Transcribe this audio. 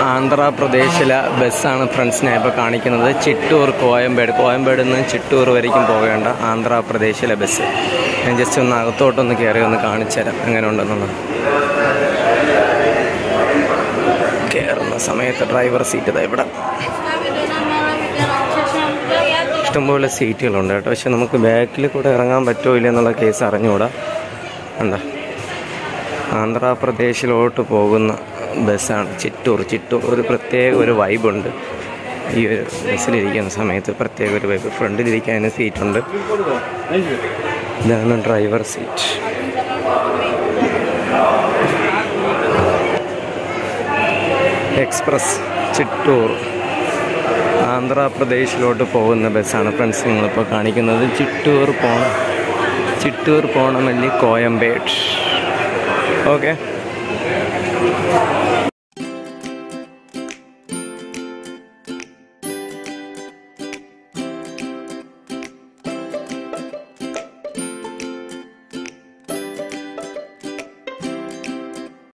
ആന്ധ്രാപ്രദേശിലെ ബസ്സാണ് ഫ്രണ്ട്സിനെ ഇപ്പോൾ കാണിക്കുന്നത് ചിറ്റൂർ കോയമ്പേട് കോയമ്പേട് നിന്ന് ചിറ്റൂർ വരയ്ക്കും പോകേണ്ട ആന്ധ്രാപ്രദേശിലെ ബസ് ഞാൻ ജസ്റ്റ് ഒന്ന് അകത്തോട്ടൊന്ന് കയറി ഒന്ന് കാണിച്ചു തരാം എങ്ങനെ ഉണ്ടെന്നുള്ളത് കയറുന്ന സമയത്ത് ഡ്രൈവർ സീറ്റ് ഇതാ ഇവിടെ ഇഷ്ടംപോലെ സീറ്റുകളുണ്ട് കേട്ടോ പക്ഷെ നമുക്ക് ബാക്കിൽ കൂടെ ഇറങ്ങാൻ പറ്റുമോ ഇല്ല എന്നുള്ള കേസ് അറിഞ്ഞുകൂടാ ഉണ്ടോ ആന്ധ്രാപ്രദേശിലോട്ട് പോകുന്ന ബസ്സാണ് ചിറ്റൂർ ചിറ്റൂർ ഒരു പ്രത്യേക ഒരു വൈബുണ്ട് ഈ ഒരു ബസ്സിലിരിക്കുന്ന സമയത്ത് പ്രത്യേക ഒരു വൈബ് ഫ്രണ്ടിലിരിക്കാൻ സീറ്റുണ്ട് ഇതാണ് ഡ്രൈവർ സീറ്റ് എക്സ്പ്രസ് ചിറ്റൂർ ആന്ധ്രാപ്രദേശിലോട്ട് പോകുന്ന ബസ്സാണ് ഫ്രണ്ട്സ് നിങ്ങളിപ്പോൾ കാണിക്കുന്നത് ചിറ്റൂർ പോണം ചിറ്റൂർ പോണമെങ്കിൽ കോയമ്പേട്ട് ഓക്കെ